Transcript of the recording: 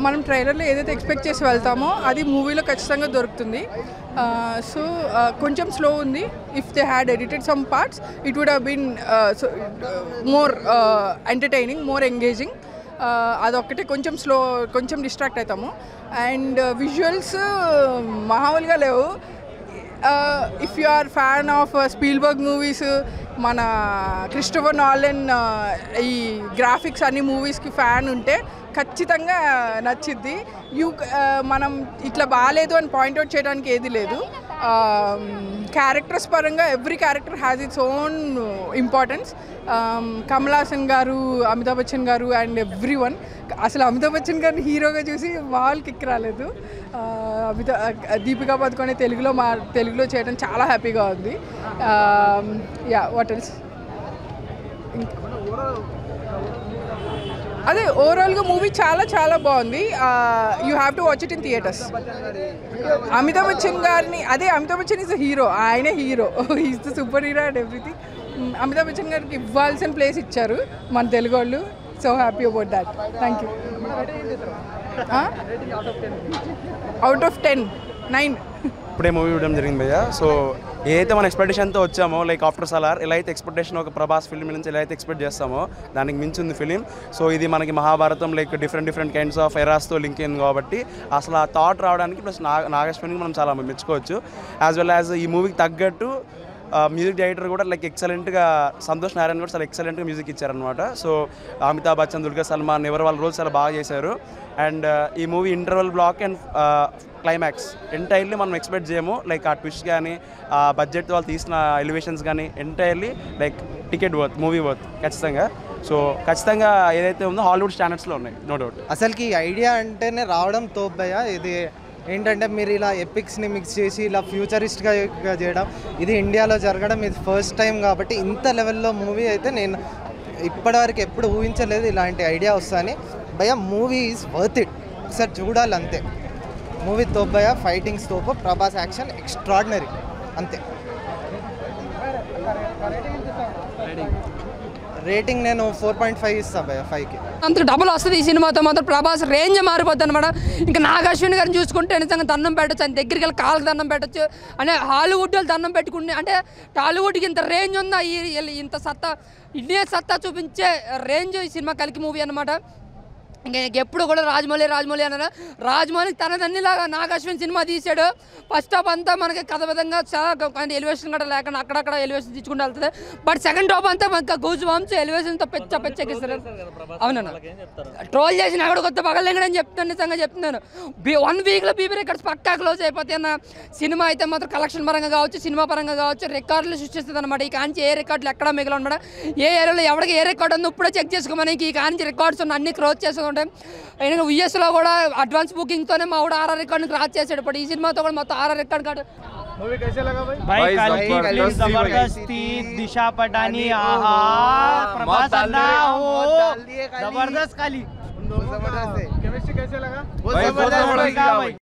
మనం ట్రైలర్లో ఏదైతే ఎక్స్పెక్ట్ చేసి వెళ్తామో అది మూవీలో ఖచ్చితంగా దొరుకుతుంది సో కొంచెం స్లో ఉంది if they had edited some parts it would have been more entertaining more engaging అదొక్కటే కొంచెం స్లో కొంచెం డిస్ట్రాక్ట్ అవుతాము అండ్ విజువల్స్ మామూలుగా లేవు if you are fan of Spielberg movies మన క్రిస్టోఫర్ నాలెన్ ఈ గ్రాఫిక్స్ అన్ని మూవీస్కి ఫ్యాన్ ఉంటే ఖచ్చితంగా నచ్చిద్ది యూ మనం ఇట్లా బాగాలేదు అని పాయింట్అవుట్ చేయడానికి ఏది లేదు క్యారెక్టర్స్ పరంగా every character has its own importance Kamal Haasan garu Amitabh Bachchan గారు అండ్ ఎవ్రీ వన్ అసలు అమితాబ్ బచ్చన్ గారిని హీరోగా చూసి మాల్ కిక్ రాలేదు అమితా దీపికా పదుకొని తెలుగులో మా తెలుగులో చేయడం చాలా హ్యాపీగా ఉంది యా వాట్ ఎల్స్ అదే ఓవరాల్గా మూవీ చాలా చాలా బాగుంది you have to watch it in theatres Amitabh Bachchan గారిని అదే అమితాబ్ బచ్చన్ ఈజ్ హీరో ఆయనే hero is the super hero and everything Amitabh Bachchan గారికి ఇవ్వాల్సిన ప్లేస్ ఇచ్చారు మన తెలుగు వాళ్ళు so happy about that thank you out of ten nine ఇప్పుడే మూవీ ఇవ్వడం జరిగింది భయ్య సో ఏదైతే మన ఎక్స్పెక్టేషన్తో వచ్చామో లైక్ ఆఫ్టర్ సలార్ ఎలా అయితే ఎక్స్పెక్టేషన్ ఒక ప్రభాస్ ఫిల్మ్ నుంచి ఎలా అయితే ఎక్స్పెక్ట్ చేస్తామో దానికి మించి ఉంది ఫిలిం సో ఇది మనకి Mahabharatam like different different kinds of ఎరాస్తో లింక్ అయింది కాబట్టి అసలు ఆ థాట్ రావడానికి ప్లస్ నా నాగేశ్వరికి మనం చాలా మెచ్చుకోవచ్చు యాజ్ వెల్ యాజ్ ఈ మూవీకి తగ్గట్టు మ్యూజిక్ డైరెక్టర్ కూడా లైక్ ఎక్సలెంట్గా సంతోష్ నారాయణ కూడా చాలా ఎక్సలెంట్గా మ్యూజిక్ ఇచ్చారనమాట సో అమితాబ్ బచ్చన్ దుర్గా సల్మాన్ ఎవరు వాళ్ళ రోల్స్ చాలా బాగా చేశారు అండ్ ఈ movie interval block and climax entirely మనం ఎక్స్పెక్ట్ చేయము లైక్ ఆ ట్విస్ట్ కానీ ఆ బడ్జెట్ వాళ్ళు తీసిన ఎలివేషన్స్ కానీ entirely like ticket worth movie worth ఖచ్చితంగా సో ఖచ్చితంగా ఏదైతే ఉందో హాలీవుడ్ స్టాండర్డ్స్లో ఉన్నాయి నో డౌట్ అసలుకి ఈ ఐడియా అంటేనే రావడం తోబ్బయ్య ఇది ఏంటంటే మీరు ఇలా ఎపిక్స్ని మిక్స్ చేసి ఇలా ఫ్యూచరిస్ట్గా చేయడం ఇది ఇండియాలో జరగడం ఇది ఫస్ట్ టైం కాబట్టి ఇంత లెవెల్లో మూవీ అయితే నేను ఇప్పటివరకు ఎప్పుడు ఊహించలేదు ఇలాంటి ఐడియా వస్తాయని భయ మూవీ ఈజ్ వర్త్ ఇట్ ఒకసారి చూడాలి అంతే మూవీ తోబ్బయ్య ఫైటింగ్స్ తోపు ప్రభాస్ యాక్షన్ ఎక్స్ట్రాడినరీ అంతే రేటింగ్ నేను ఫోర్ పాయింట్ ఫైవ్ ఇస్తాను భయ ఫైవ్కి అంత డబుల్ వస్తుంది ఈ సినిమాతో మాత్రం ప్రభాస్ రేంజ్ మారిపోద్ది అనమాట ఇంకా నాగ అశ్విన్ గారిని చూసుకుంటే నిజంగా దండం పెట్టచ్చు ఆయన దగ్గరికి వెళ్ళి కాళ్ళకి దండం పెట్టచ్చు అంటే హాలీవుడ్ వాళ్ళు దండం పెట్టుకుని అంటే టాలీవుడ్కి ఇంత రేంజ్ ఉందా ఈ ఈ- ఇంత సత్తా ఇండియా సత్తా చూపించే రేంజ్ ఈ సినిమా కలికి మూవీ అనమాట ఇంకా ఇంక ఎప్పుడు కూడా రాజమౌళి రాజమౌళి అన్నారు రాజమౌళి తనదన్నిలాగా నాగ అశ్విన్ సినిమా తీసాడు ఫస్ట్ హాఫ్ అంతా మనకి కథ విధంగా చాలా ఎలివేషన్ కూడా లేకుండా అక్కడక్కడ ఎలివేషన్ తెచ్చుకుంటూ వెళ్తుంది బట్ సెకండ్ హాఫ్ అంతా మనకి గూజ్ బాంబ్స్ ఎలివేషన్తో పెచ్చ పెచ్చెక్కిస్తారు అవునన్నా ట్రోల్ చేసిన అక్కడ కొత్త పగలేంగడని చెప్తాను నిజంగా చెప్తున్నాను బీ వన్ వీక్లో బీబీ రికార్డ్స్ పక్కా క్లోజ్ అయిపోతాయి అన్న సినిమా అయితే మాత్రం కలెక్షన్ పరంగా కావచ్చు సినిమా పరంగా కావచ్చు రికార్డులు సృష్టిస్తుంది అనమాట ఈ కాంచి ఏ రికార్డులు ఎక్కడ మిగిలి అనమాట ఏ ఏరియాలో ఎవరికి ఏ రికార్డు ఉందో ఇప్పుడే చెక్ చేసుకోమని ఈ కాంచి రికార్డ్స్ ఉన్న అన్ని క్లోజ్ చేసుకుంటే ఆయన యూఎస్లో కూడా అడ్వాన్స్ బుకింగ్తోనే మా కూడా ఆర్ఆర్ రికార్డుని క్రాస్ చేశాడు ఇప్పుడు ఈ సినిమాతో కూడా మొత్తం ఆర్ఆర్ రికార్డ్ కాదు भाई कल की फिल्म जबरदस्त थी दिशा पटानी आहा प्रभास अन्ना हो जबरदस्त खाली जबरदस्त है भाई